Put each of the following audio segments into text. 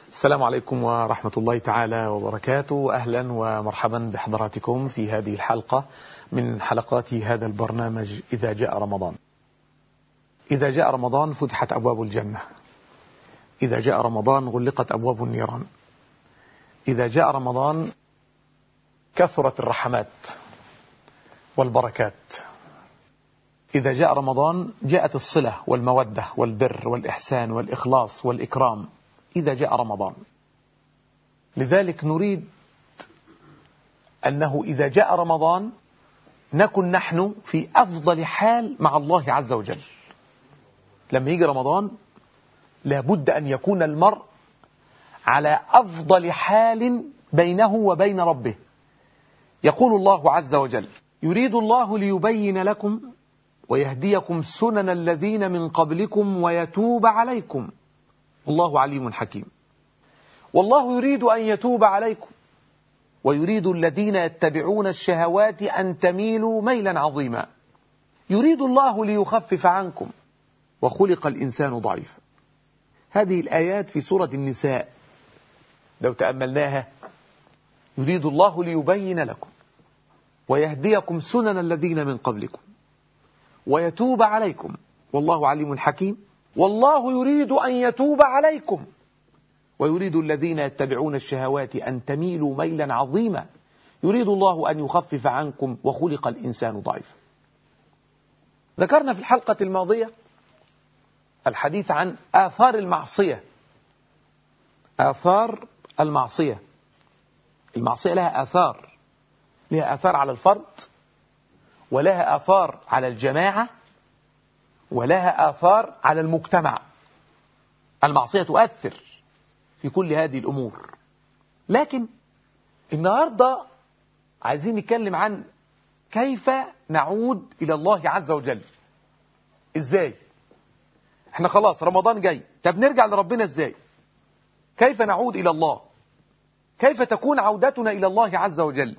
السلام عليكم ورحمة الله تعالى وبركاته أهلا ومرحبا بحضراتكم في هذه الحلقة من حلقات هذا البرنامج إذا جاء رمضان إذا جاء رمضان فتحت أبواب الجنة إذا جاء رمضان غلقت أبواب النيران إذا جاء رمضان كثرت الرحمات والبركات إذا جاء رمضان جاءت الصلة والمودة والبر والإحسان والإخلاص والإكرام إذا جاء رمضان لذلك نريد أنه إذا جاء رمضان نكن نحن في أفضل حال مع الله عز وجل لما يجي رمضان لابد أن يكون المرء على أفضل حال بينه وبين ربه يقول الله عز وجل يريد الله ليبين لكم ويهديكم سنن الذين من قبلكم ويتوب عليكم والله عليم حكيم والله يريد أن يتوب عليكم ويريد الذين يتبعون الشهوات أن تميلوا ميلا عظيما يريد الله ليخفف عنكم وخلق الإنسان ضعيفا هذه الآيات في سورة النساء لو تأملناها يريد الله ليبين لكم ويهديكم سنن الذين من قبلكم ويتوب عليكم والله عليم حكيم والله يريد أن يتوب عليكم ويريد الذين يتبعون الشهوات أن تميلوا ميلا عظيما يريد الله أن يخفف عنكم وخلق الإنسان ضعيفا ذكرنا في الحلقة الماضية الحديث عن آثار المعصية آثار المعصية المعصية لها آثار لها آثار على الفرد ولها آثار على الجماعة ولها آثار على المجتمع المعصية تؤثر في كل هذه الأمور لكن النهاردة عايزين نتكلم عن كيف نعود إلى الله عز وجل إزاي احنا خلاص رمضان جاي طب نرجع لربنا إزاي كيف نعود إلى الله كيف تكون عودتنا إلى الله عز وجل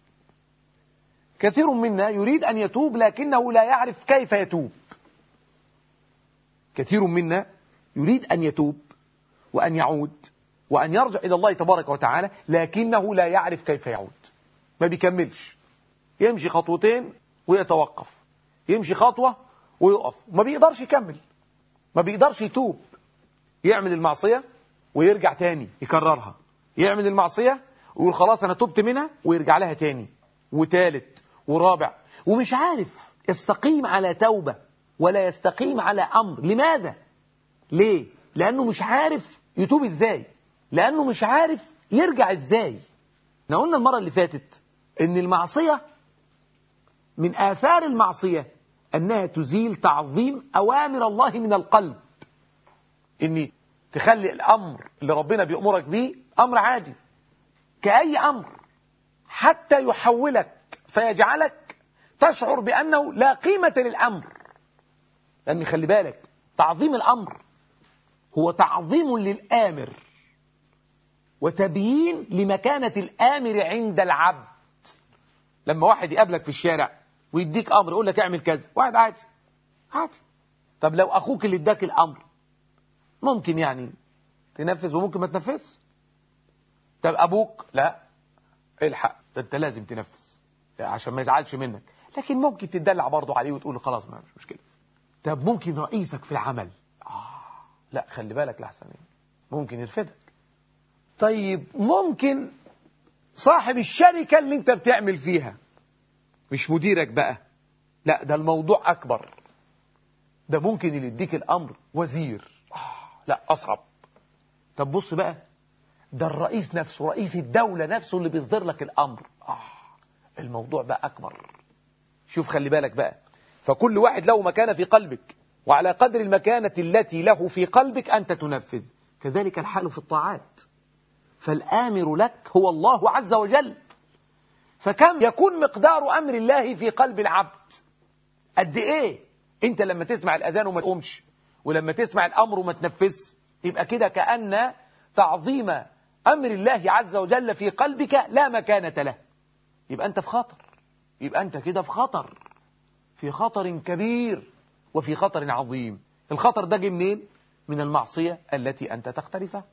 كثير منا يريد أن يتوب لكنه لا يعرف كيف يتوب كثير منا يريد أن يتوب وأن يعود وأن يرجع إلى الله تبارك وتعالى لكنه لا يعرف كيف يعود ما بيكملش يمشي خطوتين ويتوقف يمشي خطوة ويقف ما بيقدرش يكمل ما بيقدرش يتوب يعمل المعصية ويرجع تاني يكررها يعمل المعصية ويقول خلاص أنا تبت منها ويرجع لها تاني وتالت ورابع ومش عارف يستقيم على توبة ولا يستقيم على أمر لماذا؟ ليه؟ لأنه مش عارف يتوب إزاي لأنه مش عارف يرجع إزاي احنا قلنا المرة اللي فاتت إن المعصية من آثار المعصية أنها تزيل تعظيم أوامر الله من القلب إن تخلي الأمر اللي ربنا بيأمرك به أمر عادي كأي أمر حتى يحولك فيجعلك تشعر بأنه لا قيمة للأمر لأن خلي بالك تعظيم الأمر هو تعظيم للآمر وتبيين لمكانة الآمر عند العبد لما واحد يقابلك في الشارع ويديك أمر يقول لك اعمل كذا واحد عادي عادي طب لو أخوك اللي اداك الأمر ممكن يعني تنفذ وممكن ما تنفذ طب أبوك لا الحق ده أنت لازم تنفذ عشان ما يزعلش منك لكن ممكن تدلع برضه عليه وتقول له خلاص ما مش مشكلة طب ممكن رئيسك في العمل آه لا خلي بالك لحسن ممكن يرفدك طيب ممكن صاحب الشركة اللي انت بتعمل فيها مش مديرك بقى لا ده الموضوع أكبر ده ممكن اللي يديك الأمر وزير آه لا أصعب طب بص بقى ده الرئيس نفسه رئيس الدولة نفسه اللي بيصدر لك الأمر آه الموضوع بقى أكبر شوف خلي بالك بقى فكل واحد له مكانة في قلبك وعلى قدر المكانة التي له في قلبك أنت تنفذ كذلك الحال في الطاعات فالآمر لك هو الله عز وجل فكم يكون مقدار أمر الله في قلب العبد قد إيه أنت لما تسمع الأذان وما تقومش ولما تسمع الأمر وما تنفذش يبقى كده كأن تعظيم أمر الله عز وجل في قلبك لا مكانة له يبقى أنت في خطر يبقى أنت كده في خطر في خطر كبير وفي خطر عظيم الخطر ده جه منين من المعصية التي أنت تقترفها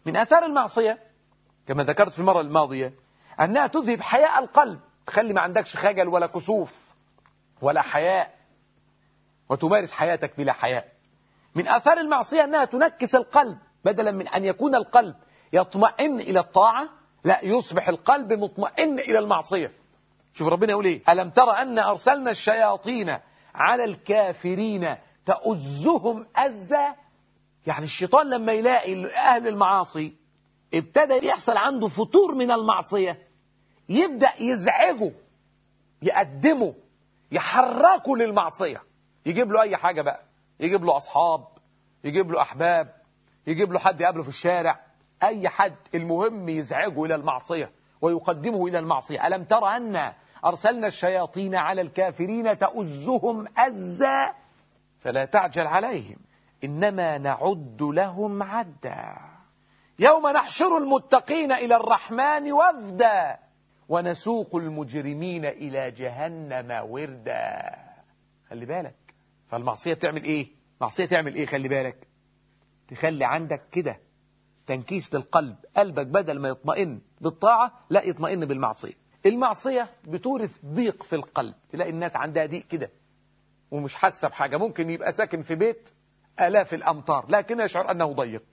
من آثار المعصية كما ذكرت في المرة الماضية أنها تذهب حياء القلب تخلي ما عندكش خجل ولا كسوف ولا حياء وتمارس حياتك بلا حياء من آثار المعصية أنها تنكس القلب بدلا من أن يكون القلب يطمئن إلى الطاعة لا يصبح القلب مطمئن إلى المعصية شوف ربنا يقول إيه ألم ترى أن أرسلنا الشياطين على الكافرين تأزهم أزا يعني الشيطان لما يلاقي أهل المعاصي ابتدى يحصل عنده فتور من المعصية يبدأ يزعجه يقدمه يحركه للمعصية يجيب له أي حاجة بقى يجيب له أصحاب يجيب له أحباب يجيب له حد يقابله في الشارع أي حد المهم يزعجه إلى المعصية ويقدمه إلى المعصية ألم ترى أن أرسلنا الشياطين على الكافرين تؤزهم أزا فلا تعجل عليهم إنما نعد لهم عدا يوم نحشر المتقين إلى الرحمن وفدا ونسوق المجرمين إلى جهنم وردا خلي بالك فالمعصية تعمل إيه معصية تعمل إيه خلي بالك تخلي عندك كده تنكيس للقلب قلبك بدل ما يطمئن بالطاعة لا يطمئن بالمعصية المعصية بتورث ضيق في القلب تلاقي الناس عندها ضيق كده ومش حاسة بحاجة ممكن يبقى ساكن في بيت آلاف الأمتار لكن يشعر أنه ضيق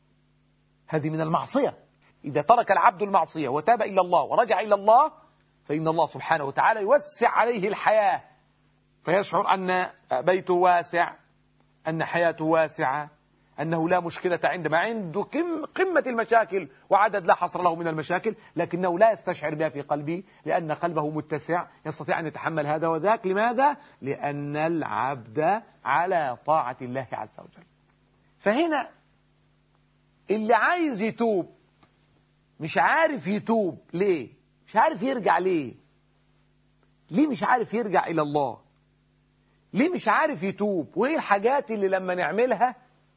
هذه من المعصية إذا ترك العبد المعصية وتاب إلى الله ورجع إلى الله فإن الله سبحانه وتعالى يوسع عليه الحياة فيشعر أن بيته واسع أن حياته واسعة أنه لا مشكلة عندما عنده قمة المشاكل وعدد لا حصر له من المشاكل لكنه لا يستشعر بها في قلبه لأن قلبه متسع يستطيع أن يتحمل هذا وذاك لماذا؟ لأن العبد على طاعة الله عز وجل فهنا اللي عايز يتوب مش عارف يتوب ليه مش عارف يرجع ليه ليه مش عارف يرجع إلى الله ليه مش عارف يتوب وإيه الحاجات اللي لما نعملها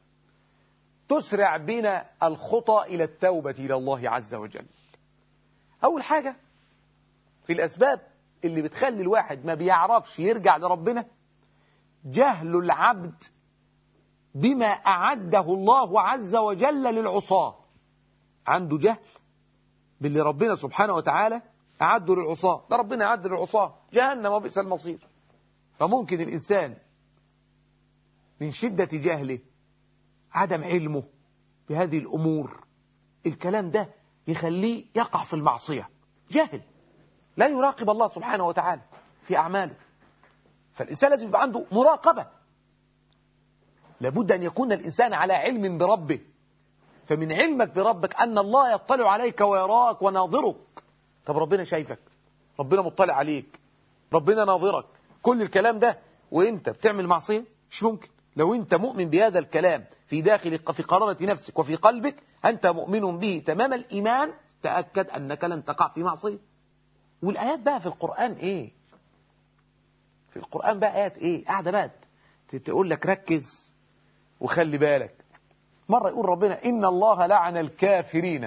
تسرع بنا الخطى إلى التوبة إلى الله عز وجل أول حاجة في الأسباب اللي بتخلي الواحد ما بيعرفش يرجع لربنا جهل العبد بما أعده الله عز وجل للعصاة عنده جهل باللي ربنا سبحانه وتعالى أعده للعصاة ده ربنا أعد للعصاة جهنم وبئس المصير فممكن الإنسان من شدة جهله عدم علمه بهذه الأمور الكلام ده يخليه يقع في المعصية جاهل لا يراقب الله سبحانه وتعالى في أعماله فالإنسان لازم يبقى عنده مراقبة لابد أن يكون الإنسان على علم بربه فمن علمك بربك أن الله يطلع عليك ويراك وناظرك طب ربنا شايفك ربنا مطلع عليك ربنا ناظرك كل الكلام ده وانت بتعمل معصية مش ممكن لو انت مؤمن بهذا الكلام في داخل في قرارة نفسك وفي قلبك أنت مؤمن به تمام الإيمان تأكد أنك لن تقع في معصية والآيات بقى في القرآن إيه في القرآن بقى آيات إيه قاعدة بقى تقول لك ركز وخلي بالك مرة يقول ربنا إن الله لعن الكافرين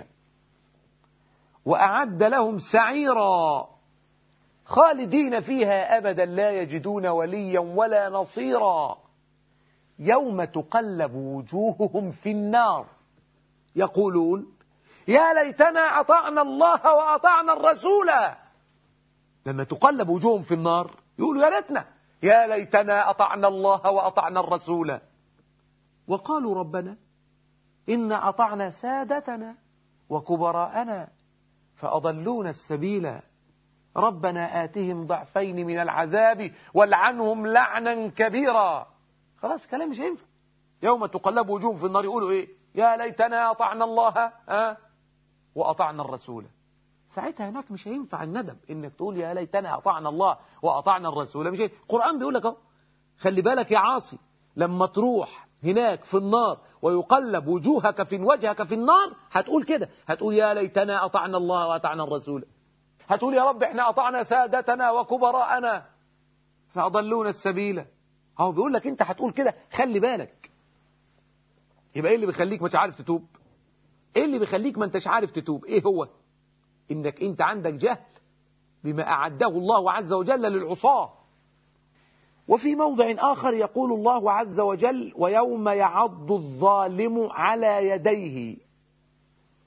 وأعد لهم سعيرا خالدين فيها أبدا لا يجدون وليا ولا نصيرا يوم تقلب وجوههم في النار يقولون يا ليتنا أطعنا الله وأطعنا الرسول لما تقلب وجوههم في النار يقولوا يا ليتنا يا ليتنا أطعنا الله وأطعنا الرسول وقالوا ربنا إن أطعنا سادتنا وكبراءنا فأضلونا السبيل ربنا آتهم ضعفين من العذاب والعنهم لعنا كبيرا خلاص كلام مش هينفع يوم تقلب وجوههم في النار يقولوا ايه يا ليتنا أطعنا الله ها وأطعنا الرسول ساعتها هناك مش هينفع الندم انك تقول يا ليتنا أطعنا الله وأطعنا الرسول مش هينفع. القرآن بيقول لك اهو خلي بالك يا عاصي لما تروح هناك في النار ويقلب وجوهك في وجهك في النار هتقول كده هتقول يا ليتنا أطعنا الله وأطعنا الرسول هتقول يا رب احنا أطعنا سادتنا وكبراءنا فأضلونا السبيل هو بيقول لك انت هتقول كده خلي بالك يبقى ايه اللي بيخليك مش عارف تتوب ايه اللي بيخليك ما انتش عارف تتوب ايه هو انك انت عندك جهل بما اعده الله عز وجل للعصاة وفي موضع آخر يقول الله عز وجل ويوم يعض الظالم على يديه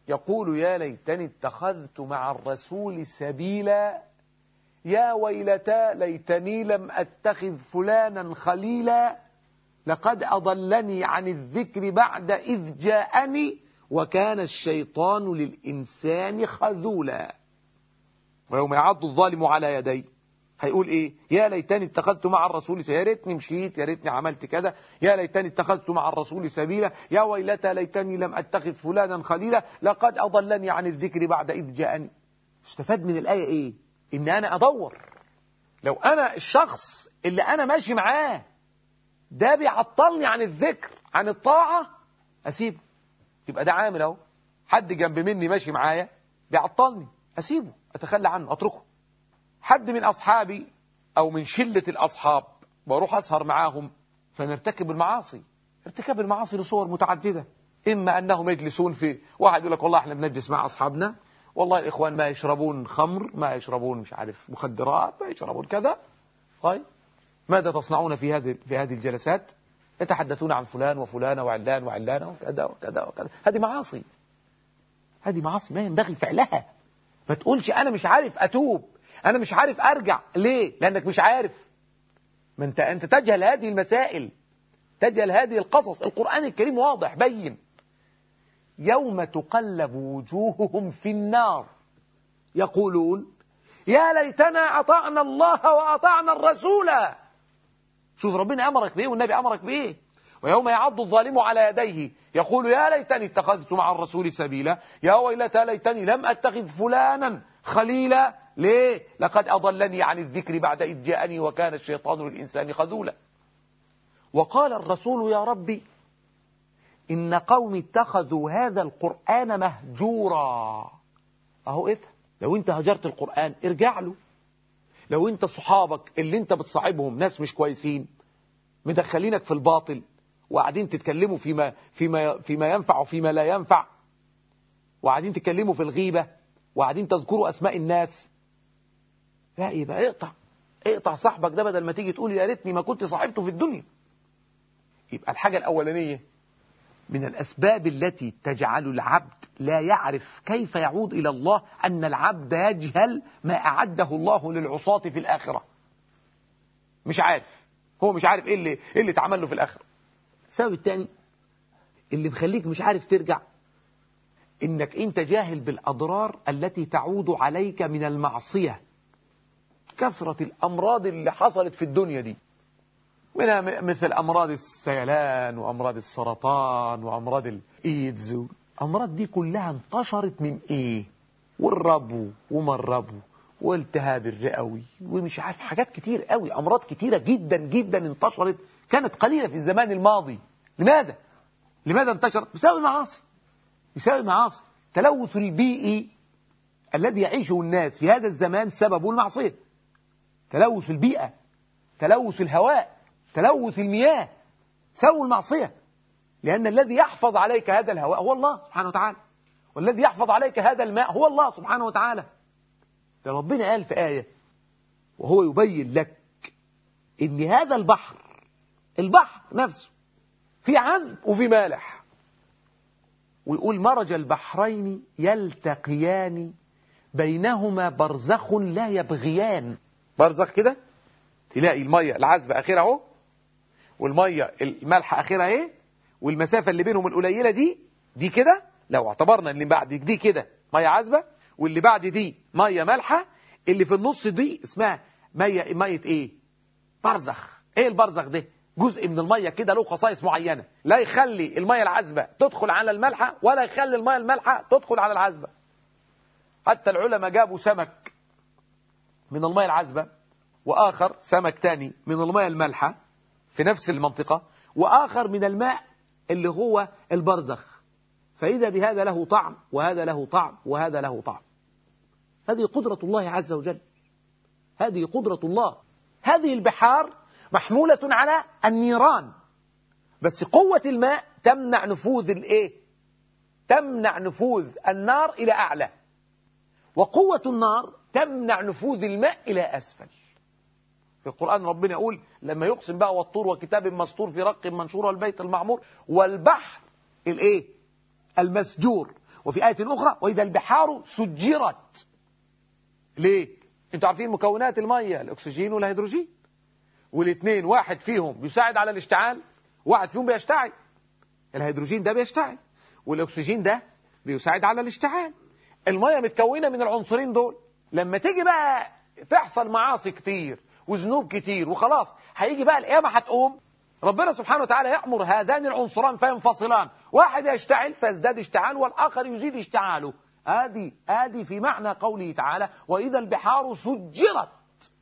يقول يا ليتني اتخذت مع الرسول سبيلا يا ويلتى ليتني لم أتخذ فلانا خليلا لقد أضلني عن الذكر بعد إذ جاءني وكان الشيطان للإنسان خذولا ويوم يعض الظالم على يديه هيقول ايه يا ليتني اتخذت مع الرسول يا ريتني مشيت يا ريتني عملت كذا يا ليتني اتخذت مع الرسول سبيلا يا ويلتى ليتني لم اتخذ فلانا خليلا لقد اضلني عن الذكر بعد اذ جاءني استفاد من الايه ايه ان انا ادور لو انا الشخص اللي انا ماشي معاه ده بيعطلني عن الذكر عن الطاعه اسيبه يبقى ده عامل اهو حد جنب مني ماشي معايا بيعطلني اسيبه اتخلى عنه اتركه حد من أصحابي أو من شلة الأصحاب بروح أسهر معاهم فنرتكب المعاصي ارتكاب المعاصي لصور متعددة إما أنهم يجلسون في واحد يقول لك والله احنا بنجلس مع أصحابنا والله الإخوان ما يشربون خمر ما يشربون مش عارف مخدرات ما يشربون كذا طيب ماذا تصنعون في هذه في هذه الجلسات يتحدثون عن فلان وفلان وعلان وعلان وكذا وكذا وكذا هذه معاصي هذه معاصي ما ينبغي فعلها ما تقولش أنا مش عارف أتوب أنا مش عارف أرجع ليه لأنك مش عارف ما أنت, أنت تجهل هذه المسائل تجهل هذه القصص القرآن الكريم واضح بين يوم تقلب وجوههم في النار يقولون يا ليتنا أطعنا الله وأطعنا الرسول شوف ربنا أمرك بإيه والنبي أمرك بإيه ويوم يعض الظالم على يديه يقول يا ليتني اتخذت مع الرسول سبيلا يا ويلتى ليتني لم أتخذ فلانا خليلا ليه لقد أضلني عن الذكر بعد إذ جاءني وكان الشيطان للإنسان خذولا وقال الرسول يا ربي إن قوم اتخذوا هذا القرآن مهجورا أهو افهم لو أنت هجرت القرآن ارجع له لو أنت صحابك اللي أنت بتصاحبهم ناس مش كويسين مدخلينك في الباطل وقاعدين تتكلموا فيما, فيما, فيما ينفع وفيما لا ينفع وقاعدين تتكلموا في الغيبة وقاعدين تذكروا أسماء الناس لا يبقى اقطع اقطع صاحبك ده بدل ما تيجي تقول يا ريتني ما كنت صاحبته في الدنيا يبقى الحاجة الأولانية من الأسباب التي تجعل العبد لا يعرف كيف يعود إلى الله أن العبد يجهل ما أعده الله للعصاة في الآخرة مش عارف هو مش عارف إيه اللي, إيه اللي اتعمل له في الآخرة السبب الثاني اللي مخليك مش عارف ترجع إنك أنت جاهل بالأضرار التي تعود عليك من المعصية كثرة الأمراض اللي حصلت في الدنيا دي منها مثل أمراض السيلان وأمراض السرطان وأمراض الإيدز الأمراض دي كلها انتشرت من إيه والربو وما الربو والتهاب الرئوي ومش عارف حاجات كتير قوي أمراض كتيرة جدا جدا انتشرت كانت قليلة في الزمان الماضي لماذا؟ لماذا انتشرت؟ بسبب المعاصي بسبب المعاصي تلوث البيئي الذي يعيشه الناس في هذا الزمان سببه المعصية تلوث البيئة تلوث الهواء تلوث المياه سووا المعصية لأن الذي يحفظ عليك هذا الهواء هو الله سبحانه وتعالى والذي يحفظ عليك هذا الماء هو الله سبحانه وتعالى ده ربنا قال في آية وهو يبين لك إن هذا البحر البحر نفسه في عذب وفي مالح ويقول مرج البحرين يلتقيان بينهما برزخ لا يبغيان برزخ كده تلاقي المية العذبة آخرها اهو والمية المالحة آخرها ايه والمسافة اللي بينهم القليلة دي دي كده لو اعتبرنا اللي بعد دي كده مية عذبة واللي بعد دي مية مالحة اللي في النص دي اسمها مية مية ايه برزخ ايه البرزخ ده جزء من المية كده له خصائص معينة لا يخلي المية العذبة تدخل على المالحة ولا يخلي المية المالحة تدخل على العذبة حتى العلماء جابوا سمك من المية العذبة وآخر سمك تاني من المية المالحة في نفس المنطقة وآخر من الماء اللي هو البرزخ فإذا بهذا له طعم وهذا له طعم وهذا له طعم هذه قدرة الله عز وجل هذه قدرة الله هذه البحار محمولة على النيران بس قوة الماء تمنع نفوذ الايه تمنع نفوذ النار إلى أعلى وقوة النار تمنع نفوذ الماء إلى أسفل في القرآن ربنا يقول لما يقسم بقى والطور وكتاب مسطور في رق منشور والبيت المعمور والبحر الايه المسجور وفي آية أخرى وإذا البحار سجرت ليه؟ انتوا عارفين مكونات المية الأكسجين والهيدروجين والاثنين واحد فيهم بيساعد على الاشتعال واحد فيهم بيشتعل الهيدروجين ده بيشتعل والأكسجين ده بيساعد على الاشتعال المية متكونة من العنصرين دول لما تيجي بقى تحصل معاصي كتير وذنوب كتير وخلاص هيجي بقى القيامة هتقوم ربنا سبحانه وتعالى يأمر هذان العنصران فينفصلان واحد يشتعل فيزداد اشتعال والآخر يزيد اشتعاله آدي آدي في معنى قوله تعالى وإذا البحار سجرت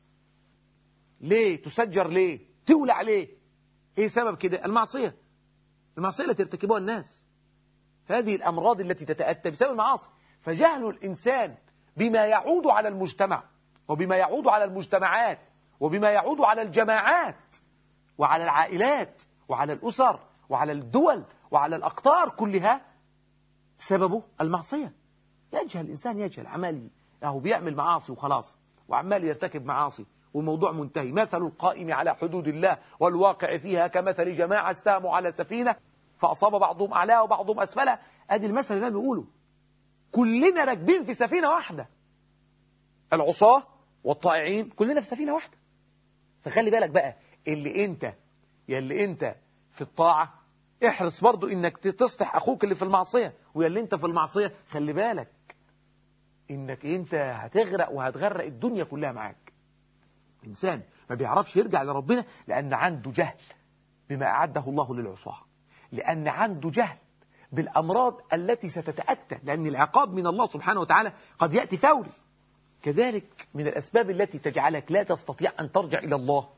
ليه تسجر ليه تولع ليه ايه سبب كده المعصية المعصية التي يرتكبها الناس هذه الأمراض التي تتأتى بسبب المعاصي فجهل الإنسان بما يعود على المجتمع وبما يعود على المجتمعات وبما يعود على الجماعات وعلى العائلات وعلى الأسر وعلى الدول وعلى الأقطار كلها سببه المعصية يجهل الإنسان يجهل عمال أهو بيعمل معاصي وخلاص وعمال يرتكب معاصي والموضوع منتهي مثل القائم على حدود الله والواقع فيها كمثل جماعة استاموا على سفينة فأصاب بعضهم أعلاها وبعضهم أسفلها أدي المثل اللي بيقوله كلنا راكبين في سفينة واحدة العصاة والطائعين كلنا في سفينة واحدة فخلي بالك بقى اللي انت يا اللي انت في الطاعة احرص برضو انك تصلح اخوك اللي في المعصية ويا اللي انت في المعصية خلي بالك انك انت هتغرق وهتغرق الدنيا كلها معاك انسان ما بيعرفش يرجع لربنا لان عنده جهل بما اعده الله للعصاة لان عنده جهل بالامراض التي ستتأتى لان العقاب من الله سبحانه وتعالى قد يأتي فوري كذلك من الأسباب التي تجعلك لا تستطيع أن ترجع إلى الله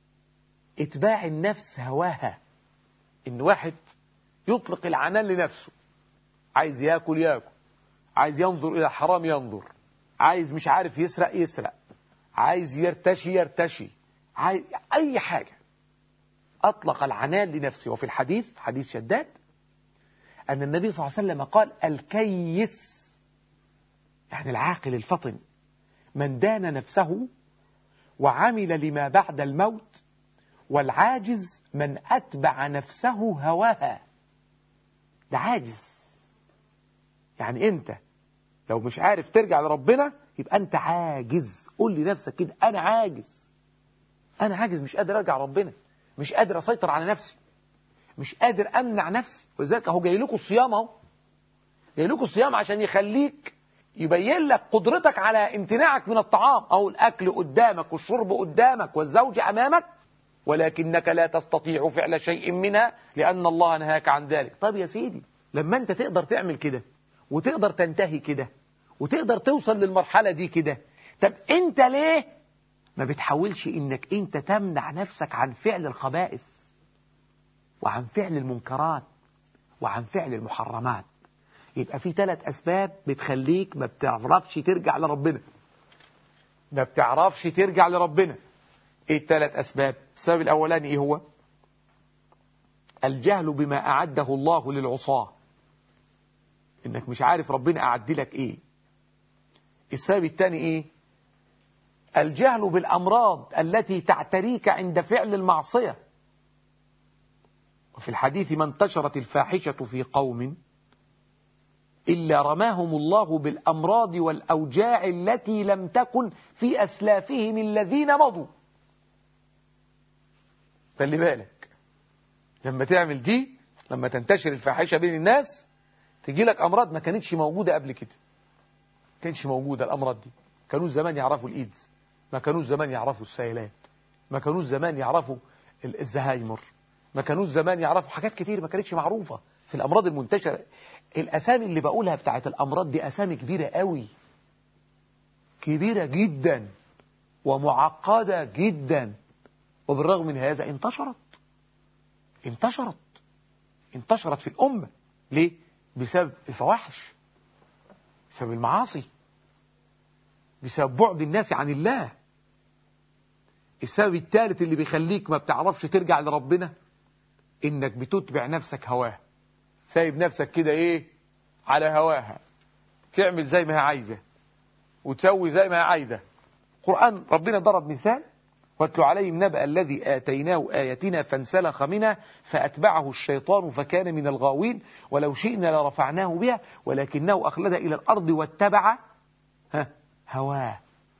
اتباع النفس هواها إن واحد يطلق العنان لنفسه عايز ياكل ياكل عايز ينظر إلى حرام ينظر عايز مش عارف يسرق يسرق عايز يرتشي يرتشي عايز أي حاجة أطلق العنان لنفسه وفي الحديث حديث شداد أن النبي صلى الله عليه وسلم قال الكيس يعني العاقل الفطن من دان نفسه وعمل لما بعد الموت والعاجز من أتبع نفسه هواها ده عاجز يعني أنت لو مش عارف ترجع لربنا يبقى أنت عاجز قول لنفسك كده أنا عاجز أنا عاجز مش قادر أرجع ربنا مش قادر أسيطر على نفسي مش قادر أمنع نفسي ولذلك أهو جاي لكم الصيام أهو جاي لكم الصيام عشان يخليك يبين لك قدرتك على امتناعك من الطعام أو الأكل قدامك والشرب قدامك والزوج أمامك ولكنك لا تستطيع فعل شيء منها لأن الله نهاك عن ذلك طب يا سيدي لما أنت تقدر تعمل كده وتقدر تنتهي كده وتقدر توصل للمرحلة دي كده طب أنت ليه ما بتحاولش إنك أنت تمنع نفسك عن فعل الخبائث وعن فعل المنكرات وعن فعل المحرمات يبقى في ثلاث أسباب بتخليك ما بتعرفش ترجع لربنا ما بتعرفش ترجع لربنا ايه الثلاث أسباب السبب الأولاني ايه هو الجهل بما أعده الله للعصاة انك مش عارف ربنا أعد لك ايه السبب الثاني ايه الجهل بالأمراض التي تعتريك عند فعل المعصية وفي الحديث ما انتشرت الفاحشة في قوم إلا رماهم الله بالأمراض والأوجاع التي لم تكن في أسلافهم الذين مضوا خلي بالك لما تعمل دي لما تنتشر الفاحشة بين الناس تجي لك أمراض ما كانتش موجودة قبل كده ما كانتش موجودة الأمراض دي كانوا زمان يعرفوا الإيدز ما كانوا زمان يعرفوا السيلان ما كانوا زمان يعرفوا الزهايمر ما كانوا زمان يعرفوا حاجات كتير ما كانتش معروفة في الأمراض المنتشرة الأسامي اللي بقولها بتاعت الأمراض دي أسامي كبيرة قوي كبيرة جدا ومعقدة جدا وبالرغم من هذا انتشرت انتشرت انتشرت في الأمة ليه؟ بسبب الفواحش بسبب المعاصي بسبب بعد الناس عن الله السبب الثالث اللي بيخليك ما بتعرفش ترجع لربنا انك بتتبع نفسك هواه سايب نفسك كده ايه على هواها تعمل زي ما هي عايزة وتسوي زي ما هي عايزة القرآن ربنا ضرب مثال واتل عليهم نبأ الذي آتيناه آياتنا فانسلخ منها فأتبعه الشيطان فكان من الغاوين ولو شئنا لرفعناه بها ولكنه أخلد إلى الأرض واتبع ها هواه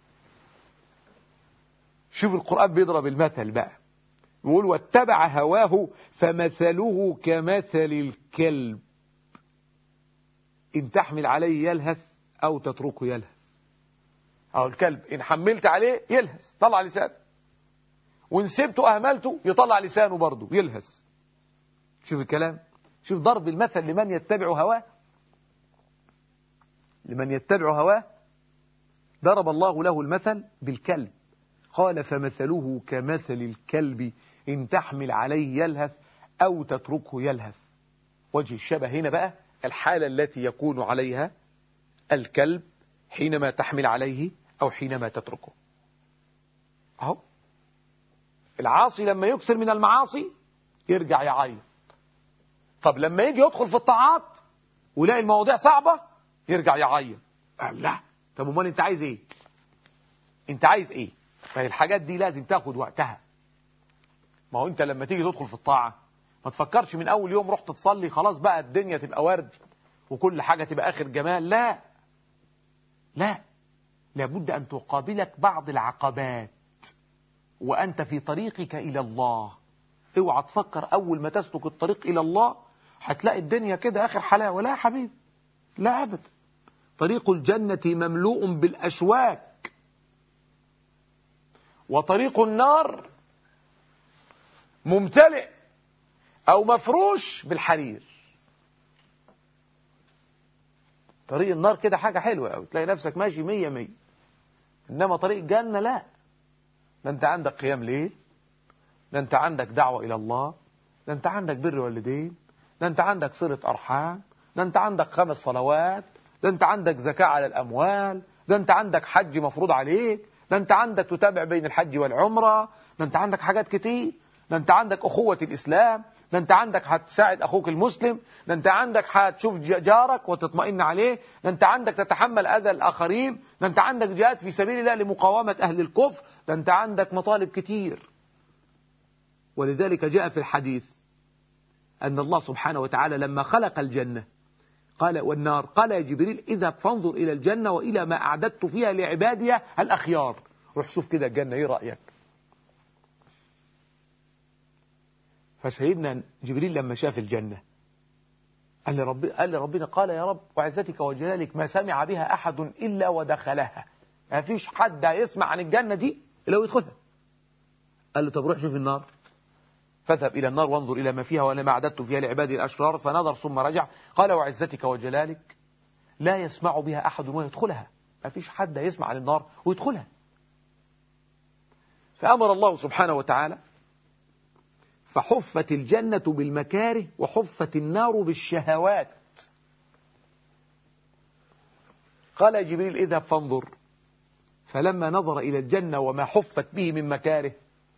شوف القرآن بيضرب المثل بقى يقول واتبع هواه فمثله كمثل الكلب إن تحمل عليه يلهث أو تتركه يلهث أو الكلب إن حملت عليه يلهث طلع لسانه وإن سبته أهملته يطلع لسانه برضه يلهث شوف الكلام شوف ضرب المثل لمن يتبع هواه لمن يتبع هواه ضرب الله له المثل بالكلب قال فمثله كمثل الكلب إن تحمل عليه يلهث أو تتركه يلهث وجه الشبه هنا بقى الحالة التي يكون عليها الكلب حينما تحمل عليه أو حينما تتركه أهو العاصي لما يكثر من المعاصي يرجع يعيط طب لما يجي يدخل في الطاعات ويلاقي المواضيع صعبة يرجع يعيط لا طب امال انت عايز ايه انت عايز ايه فالحاجات دي لازم تاخد وقتها ما هو انت لما تيجي تدخل في الطاعة ما تفكرش من اول يوم رحت تصلي خلاص بقى الدنيا تبقى ورد وكل حاجة تبقى اخر جمال لا لا لابد ان تقابلك بعض العقبات وانت في طريقك الى الله اوعى تفكر اول ما تسلك الطريق الى الله هتلاقي الدنيا كده اخر حلاوه لا يا حبيبي لا ابدا طريق الجنه مملوء بالاشواك وطريق النار ممتلئ او مفروش بالحرير طريق النار كده حاجة حلوة أوي تلاقي نفسك ماشي مية مية إنما طريق الجنة لا ده أنت عندك قيام ليل ده أنت عندك دعوة إلى الله ده أنت عندك بر والدين ده أنت عندك صلة أرحام ده أنت عندك خمس صلوات ده أنت عندك زكاة على الأموال ده أنت عندك حج مفروض عليك ده أنت عندك تتابع بين الحج والعمرة ده أنت عندك حاجات كتير ده أنت عندك أخوة الإسلام ده أنت عندك هتساعد أخوك المسلم ده أنت عندك هتشوف جارك وتطمئن عليه ده أنت عندك تتحمل أذى الآخرين ده أنت عندك جهاد في سبيل الله لمقاومة أهل الكفر ده أنت عندك مطالب كتير ولذلك جاء في الحديث أن الله سبحانه وتعالى لما خلق الجنة قال والنار قال يا جبريل اذهب فانظر إلى الجنة وإلى ما أعددت فيها لعبادي الأخيار روح شوف كده الجنة إيه رأيك فسيدنا جبريل لما شاف الجنة قال لرب قال لربنا قال يا رب وعزتك وجلالك ما سمع بها أحد إلا ودخلها ما فيش حد هيسمع عن الجنة دي إلا ويدخلها قال له طب روح شوف النار فاذهب إلى النار وانظر إلى ما فيها ولا ما أعددت فيها لعبادي الأشرار فنظر ثم رجع قال وعزتك وجلالك لا يسمع بها أحد ويدخلها ما فيش حد يسمع عن النار ويدخلها فأمر الله سبحانه وتعالى فحفت الجنة بالمكاره وحفت النار بالشهوات قال يا جبريل اذهب فانظر فلما نظر إلى الجنة وما حفت به من مكاره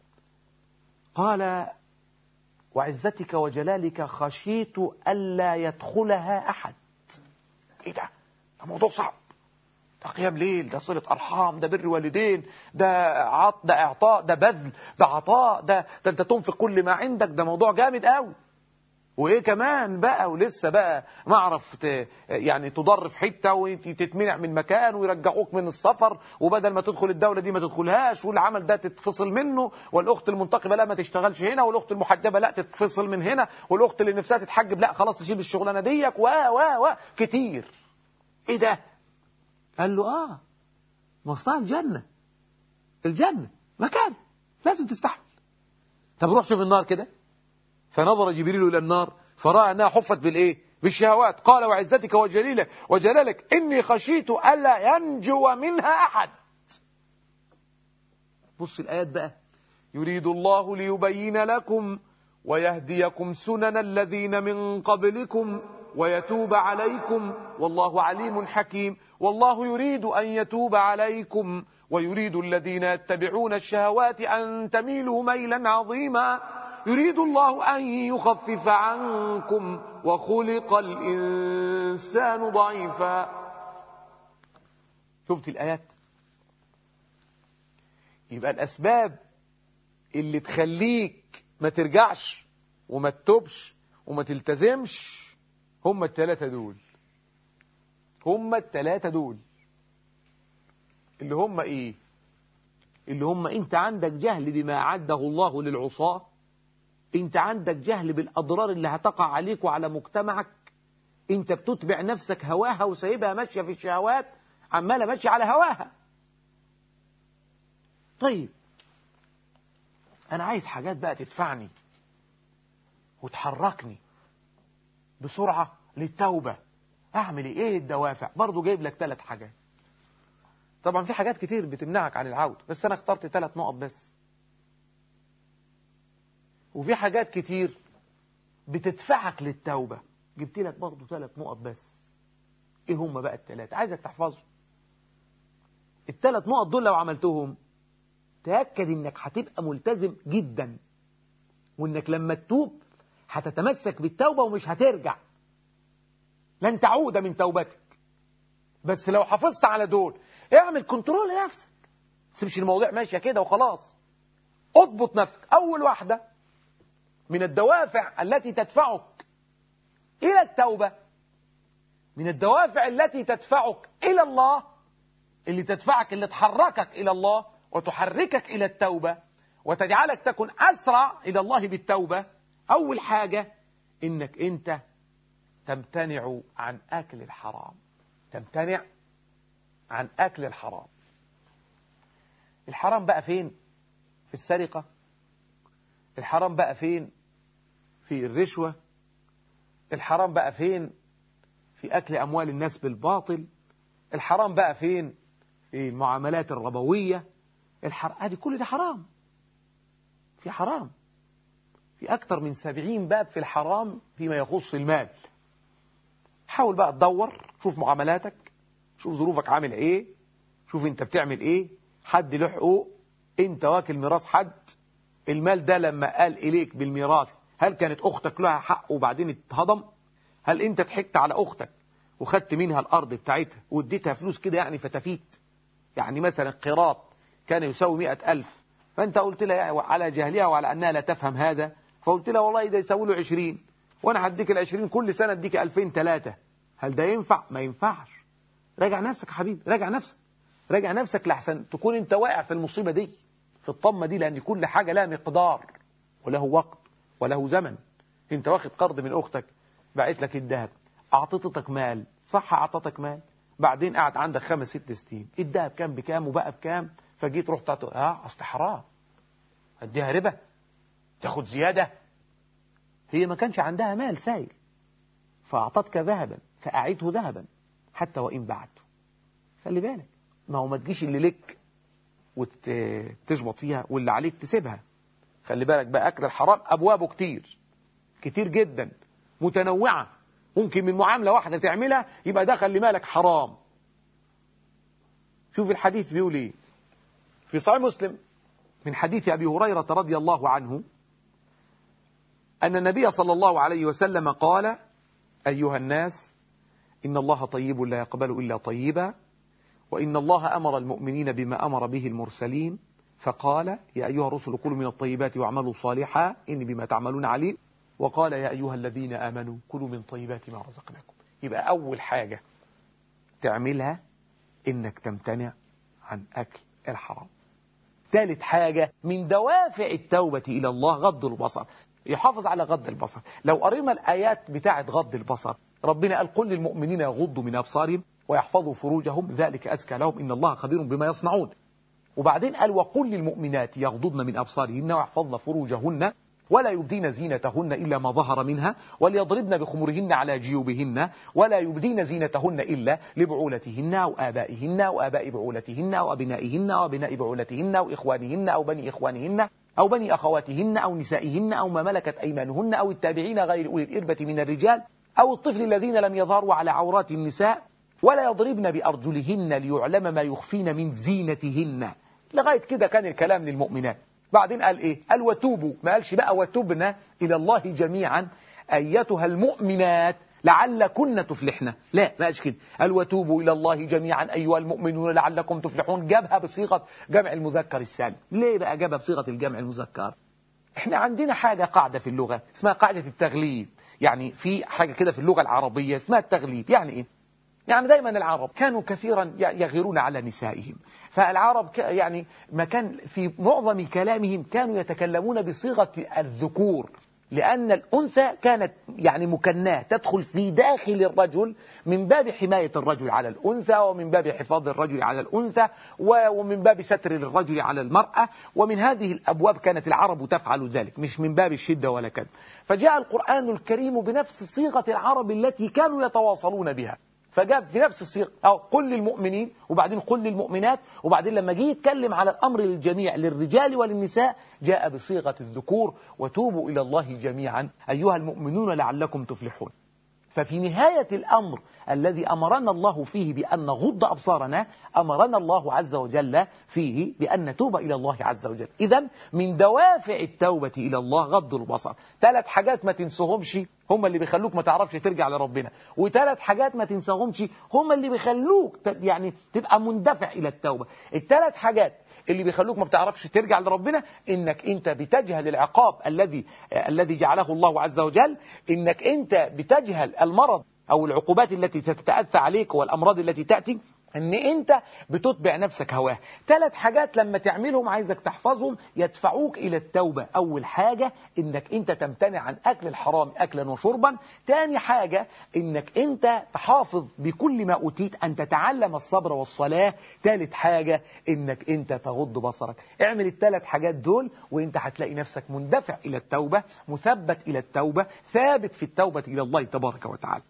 قال وعزتك وجلالك خشيت ألا يدخلها أحد إيه ده؟ ده موضوع صعب ده قيام ليل ده صلة أرحام ده بر والدين ده عط ده إعطاء ده بذل ده عطاء ده, ده أنت تنفق كل ما عندك ده موضوع جامد قوي وإيه كمان بقى ولسه بقى ما أعرف يعني تضر في حتة وتتمنع من مكان ويرجعوك من السفر وبدل ما تدخل الدولة دي ما تدخلهاش والعمل ده تتفصل منه والأخت المنتقبة لا ما تشتغلش هنا والأخت المحجبة لا تتفصل من هنا والأخت اللي نفسها تتحجب لا خلاص تسيب الشغلانة ديك و و و كتير إيه ده قال له آه مصنع الجنة الجنة مكان لازم تستحمل طب روح شوف النار كده فنظر جبريل إلى النار فرأى أنها حفت بالإيه بالشهوات قال وعزتك وجليلك وجلالك إني خشيت ألا ينجو منها أحد بص الآيات بقى يريد الله ليبين لكم ويهديكم سنن الذين من قبلكم ويتوب عليكم والله عليم حكيم والله يريد أن يتوب عليكم ويريد الذين يتبعون الشهوات أن تميلوا ميلا عظيما يريد الله أن يخفف عنكم وخلق الإنسان ضعيفا شفت الآيات يبقى الأسباب اللي تخليك ما ترجعش وما تتوبش وما تلتزمش هم الثلاثة دول هم الثلاثة دول اللي هم ايه اللي هم انت عندك جهل بما أعده الله للعصاة انت عندك جهل بالأضرار اللي هتقع عليك وعلى مجتمعك انت بتتبع نفسك هواها وسايبها ماشية في الشهوات عمالة ماشية على هواها طيب أنا عايز حاجات بقى تدفعني وتحركني بسرعة للتوبة أعمل إيه الدوافع برضو جايب لك ثلاث حاجات طبعا في حاجات كتير بتمنعك عن العودة بس أنا اخترت ثلاث نقط بس وفي حاجات كتير بتدفعك للتوبة جبت لك برضو ثلاث نقط بس ايه هم بقى الثلاثة عايزك تحفظهم الثلاث نقط دول لو عملتهم تأكد انك هتبقى ملتزم جدا وانك لما تتوب هتتمسك بالتوبة ومش هترجع لن تعود من توبتك بس لو حافظت على دول اعمل كنترول لنفسك سيبش الموضوع ماشية كده وخلاص اضبط نفسك اول واحدة من الدوافع التي تدفعك الى التوبة من الدوافع التي تدفعك الى الله اللي تدفعك اللي تحركك الى الله وتحركك الى التوبة وتجعلك تكون اسرع الى الله بالتوبة اول حاجة انك انت تمتنع عن اكل الحرام تمتنع عن اكل الحرام الحرام بقى فين في السرقة الحرام بقى فين في الرشوة الحرام بقى فين في أكل أموال الناس بالباطل الحرام بقى فين في المعاملات الربوية الحر... هذه كل ده حرام في حرام في أكثر من سبعين باب في الحرام فيما يخص المال حاول بقى تدور شوف معاملاتك شوف ظروفك عامل ايه شوف انت بتعمل ايه حد له حقوق انت واكل ميراث حد المال ده لما قال اليك بالميراث هل كانت اختك لها حق وبعدين اتهضم هل انت ضحكت على اختك وخدت منها الارض بتاعتها واديتها فلوس كده يعني فتفيت يعني مثلا قراط كان يساوي مئة ألف فانت قلت لها على جهلها وعلى انها لا تفهم هذا فقلت لها والله ده يساوي له عشرين وانا هديك العشرين كل سنة اديك ألفين ثلاثة هل ده ينفع ما ينفعش راجع نفسك يا حبيبي راجع نفسك راجع نفسك لحسن تكون انت واقع في المصيبة دي في الطمة دي لأن كل حاجة لها مقدار وله وقت وله زمن انت واخد قرض من أختك باعت لك الذهب أعطتك مال صح أعطتك مال بعدين قعد عندك خمس ست سنين الذهب كان بكام وبقى بكام فجيت رحت اه اصل حرام اديها ربا تاخد زيادة هي ما كانش عندها مال سائل فأعطتك ذهبا فأعيته ذهبا حتى وإن بعته خلي بالك ما هو ما تجيش اللي لك وتشبط فيها واللي عليك تسيبها خلي بالك بقى أكل الحرام أبوابه كتير كتير جدا متنوعة ممكن من معاملة واحدة تعملها يبقى ده خلي بالك حرام شوف الحديث بيقول ايه في صحيح مسلم من حديث أبي هريرة رضي الله عنه أن النبي صلى الله عليه وسلم قال أيها الناس إن الله طيب لا يقبل إلا طيبا وإن الله أمر المؤمنين بما أمر به المرسلين فقال يا أيها الرسل كلوا من الطيبات واعملوا صالحا إني بما تعملون عليم وقال يا أيها الذين آمنوا كلوا من طيبات ما رزقناكم يبقى أول حاجة تعملها إنك تمتنع عن أكل الحرام ثالث حاجة من دوافع التوبة إلى الله غض البصر يحافظ على غض البصر لو قرينا الآيات بتاعة غض البصر ربنا قال قل للمؤمنين يغضوا من أبصارهم ويحفظوا فروجهم ذلك أزكى لهم إن الله خبير بما يصنعون وبعدين قال وقل للمؤمنات يغضضن من أبصارهن ويحفظن فروجهن ولا يبدين زينتهن إلا ما ظهر منها وليضربن بخمرهن على جيوبهن ولا يبدين زينتهن إلا لبعولتهن أو آبائهن أو آباء بعولتهن أو أبنائهن أو أبناء بعولتهن أو إخوانهن أو بني إخوانهن أو بني أخواتهن أو نسائهن أو ما ملكت أيمانهن أو التابعين غير أولي الإربة من الرجال أو الطفل الذين لم يظهروا على عورات النساء ولا يضربن بأرجلهن ليعلم ما يخفين من زينتهن لغاية كده كان الكلام للمؤمنات بعدين قال ايه قال وتوبوا ما قالش بقى وتوبنا الى الله جميعا ايتها المؤمنات لعلكن تفلحن لا ما قالش كده قال وتوبوا إلى الله جميعا أيها المؤمنون لعلكم تفلحون جابها بصيغة جمع المذكر السالم ليه بقى جابها بصيغة الجمع المذكر احنا عندنا حاجة قاعدة في اللغة اسمها قاعدة التغليب يعني في حاجة كده في اللغة العربية اسمها التغليب يعني ايه يعني دايما العرب كانوا كثيرا يغيرون على نسائهم فالعرب يعني ما كان في معظم كلامهم كانوا يتكلمون بصيغة الذكور لأن الأنثى كانت يعني مكناه تدخل في داخل الرجل من باب حماية الرجل على الأنثى ومن باب حفاظ الرجل على الأنثى ومن باب ستر الرجل على المرأة ومن هذه الأبواب كانت العرب تفعل ذلك مش من باب الشدة ولا كذا فجاء القرآن الكريم بنفس صيغة العرب التي كانوا يتواصلون بها فجاب في نفس الصيغه أو قل للمؤمنين وبعدين قل للمؤمنات وبعدين لما جه يتكلم على الأمر للجميع للرجال وللنساء جاء بصيغة الذكور وتوبوا إلى الله جميعا أيها المؤمنون لعلكم تفلحون ففي نهاية الأمر الذي أمرنا الله فيه بأن نغض أبصارنا أمرنا الله عز وجل فيه بأن نتوب إلى الله عز وجل إذا من دوافع التوبة إلى الله غض البصر ثلاث حاجات ما تنسهمش هم اللي بيخلوك ما تعرفش ترجع لربنا وثلاث حاجات ما تنساهمش هم اللي بيخلوك يعني تبقى مندفع إلى التوبة الثلاث حاجات اللي بيخلوك ما بتعرفش ترجع لربنا انك انت بتجهل العقاب الذي الذي جعله الله عز وجل انك انت بتجهل المرض او العقوبات التي تتأثى عليك والامراض التي تأتي ان انت بتتبع نفسك هواه ثلاث حاجات لما تعملهم عايزك تحفظهم يدفعوك الى التوبة اول حاجة انك انت تمتنع عن اكل الحرام اكلا وشربا تاني حاجة انك انت تحافظ بكل ما اوتيت ان تتعلم الصبر والصلاة ثالث حاجة انك انت تغض بصرك اعمل الثلاث حاجات دول وانت هتلاقي نفسك مندفع الى التوبة مثبت الى التوبة ثابت في التوبة الى الله تبارك وتعالى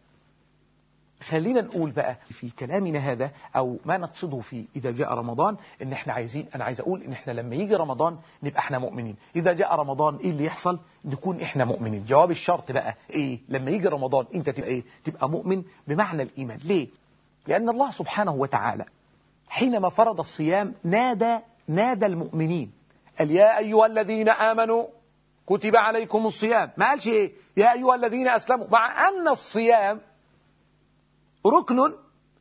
خلينا نقول بقى في كلامنا هذا او ما نقصده في اذا جاء رمضان ان احنا عايزين انا عايز اقول ان احنا لما يجي رمضان نبقى احنا مؤمنين اذا جاء رمضان ايه اللي يحصل نكون احنا مؤمنين جواب الشرط بقى ايه لما يجي رمضان انت تبقى ايه تبقى مؤمن بمعنى الايمان ليه لان الله سبحانه وتعالى حينما فرض الصيام نادى نادى المؤمنين قال يا ايها الذين امنوا كتب عليكم الصيام ما قالش ايه يا ايها الذين اسلموا مع ان الصيام ركن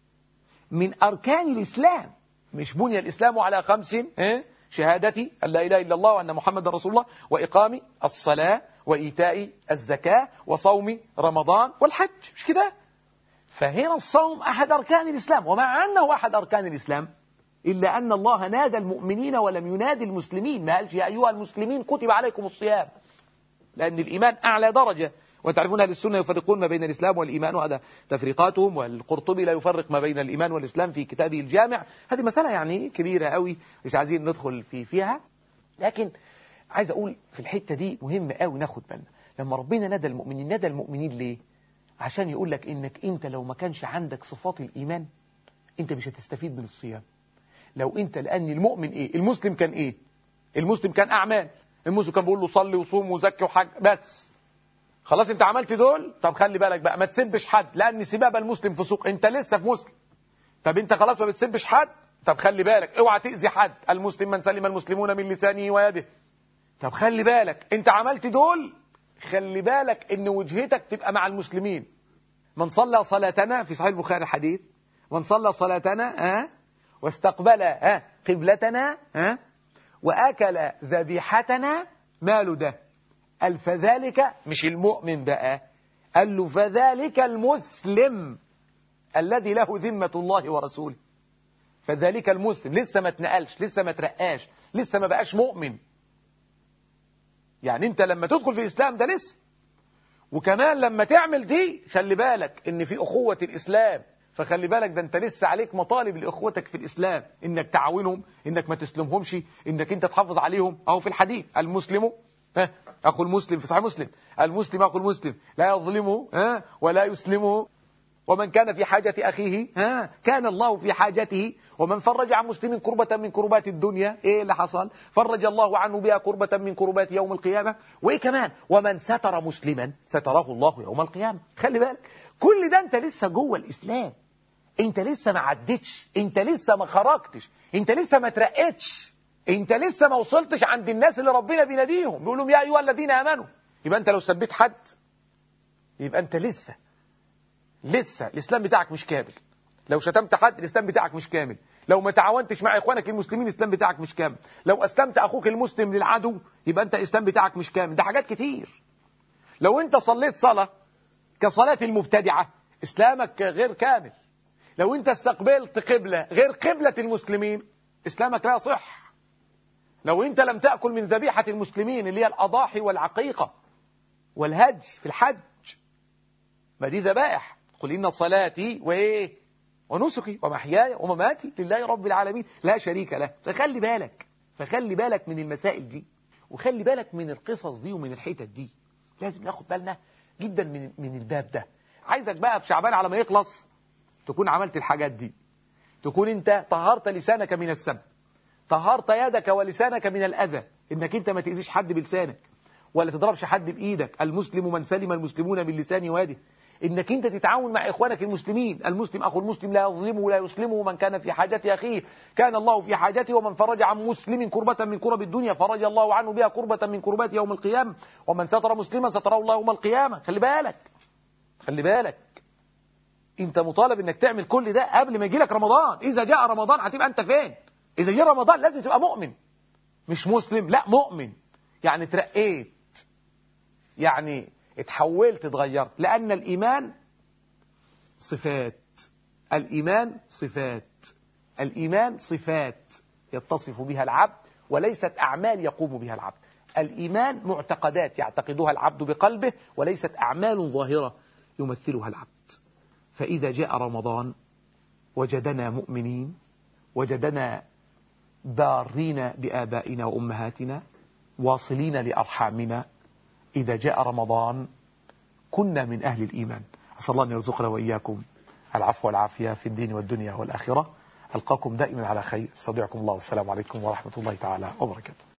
من أركان الإسلام مش بني الإسلام على خمس شهادتي أن لا إله إلا الله وأن محمد رسول الله وإقام الصلاة وإيتاء الزكاة وصوم رمضان والحج مش كده فهنا الصوم أحد أركان الإسلام ومع أنه أحد أركان الإسلام إلا أن الله نادى المؤمنين ولم ينادي المسلمين ما قالش يا أيها المسلمين كتب عليكم الصيام لأن الإيمان أعلى درجة وتعرفون أهل السنة يفرقون ما بين الإسلام والإيمان وهذا تفريقاتهم والقرطبي لا يفرق ما بين الإيمان والإسلام في كتابه الجامع هذه مسألة يعني كبيرة قوي مش عايزين ندخل في فيها لكن عايز أقول في الحتة دي مهم قوي ناخد بالنا لما ربنا ندى المؤمنين ندى المؤمنين ليه عشان يقول لك إنك أنت لو ما كانش عندك صفات الإيمان أنت مش هتستفيد من الصيام لو أنت لأن المؤمن إيه المسلم كان إيه المسلم كان أعمال المسلم كان بيقول له صلي وصوم وزكي وحج بس خلاص انت عملت دول طب خلي بالك بقى ما تسبش حد لان سباب المسلم فسوق انت لسه في مسلم طب انت خلاص ما بتسبش حد طب خلي بالك اوعى تاذي حد المسلم من سلم المسلمون من لسانه ويده طب خلي بالك انت عملت دول خلي بالك ان وجهتك تبقى مع المسلمين من صلى صلاتنا في صحيح البخاري الحديث من صلى صلاتنا ها واستقبل ها قبلتنا ها واكل ذبيحتنا ماله ده قال فذلك مش المؤمن بقى قال له فذلك المسلم الذي له ذمة الله ورسوله فذلك المسلم لسه ما اتنقلش لسه ما ترقاش لسه ما بقاش مؤمن يعني انت لما تدخل في الإسلام ده لسه وكمان لما تعمل دي خلي بالك ان في أخوة الإسلام فخلي بالك ده انت لسه عليك مطالب لاخوتك في الإسلام انك تعاونهم انك ما تسلمهمش انك انت تحافظ عليهم اهو في الحديث المسلم أخو المسلم في صحيح مسلم المسلم أخو المسلم لا يظلمه ولا يسلمه ومن كان في حاجة أخيه كان الله في حاجته ومن فرج عن مسلم كربة من كربات الدنيا إيه اللي حصل فرج الله عنه بها كربة من كربات يوم القيامة وإيه كمان ومن ستر مسلما ستره الله يوم القيامة خلي بالك كل ده أنت لسه جوه الإسلام أنت لسه ما عدتش أنت لسه ما خرجتش أنت لسه ما ترقتش انت لسه ما وصلتش عند الناس اللي ربنا بيناديهم بيقول لهم يا ايها الذين امنوا يبقى انت لو سبيت حد يبقى انت لسه لسه الإسلام بتاعك مش كامل لو شتمت حد الإسلام بتاعك مش كامل لو ما تعاونتش مع إخوانك المسلمين الإسلام بتاعك مش كامل لو أسلمت أخوك المسلم للعدو يبقى أنت الإسلام بتاعك مش كامل ده حاجات كتير لو أنت صليت صلاة كصلاة المبتدعة إسلامك غير كامل لو أنت استقبلت قبلة غير قبلة المسلمين إسلامك لا يصح لو أنت لم تأكل من ذبيحة المسلمين اللي هي الأضاحي والعقيقة والهدي في الحج ما دي ذبائح قل إن صلاتي وإيه ونسكي ومحياي ومماتي لله رب العالمين لا شريك له فخلي بالك فخلي بالك من المسائل دي وخلي بالك من القصص دي ومن الحتت دي لازم ناخد بالنا جدا من من الباب ده عايزك بقى في شعبان على ما يخلص تكون عملت الحاجات دي تكون انت طهرت لسانك من السب طهرت يدك ولسانك من الأذى انك انت ما تأذيش حد بلسانك ولا تضربش حد بإيدك المسلم من سلم المسلمون باللسان ويده انك انت تتعاون مع اخوانك المسلمين المسلم اخو المسلم لا يظلمه ولا يسلمه من كان في حاجة اخيه كان الله في حاجته ومن فرج عن مسلم كربة من كرب الدنيا فرج الله عنه بها كربة من كربات يوم القيامة ومن ستر مسلما ستره الله يوم القيامة خلي بالك خلي بالك انت مطالب انك تعمل كل ده قبل ما يجي لك رمضان اذا جاء رمضان هتبقى انت فين اذا جاء رمضان لازم تبقى مؤمن مش مسلم لا مؤمن يعني ترقيت يعني اتحولت اتغيرت لأن الإيمان صفات الإيمان صفات الإيمان صفات يتصف بها العبد وليست أعمال يقوم بها العبد الإيمان معتقدات يعتقدها العبد بقلبه وليست أعمال ظاهرة يمثلها العبد فإذا جاء رمضان وجدنا مؤمنين وجدنا بارين بآبائنا وأمهاتنا واصلين لأرحامنا إذا جاء رمضان كنا من أهل الإيمان أسأل الله أن يرزقنا وإياكم العفو والعافية في الدين والدنيا والآخرة ألقاكم دائما على خير استودعكم الله والسلام عليكم ورحمة الله تعالى وبركاته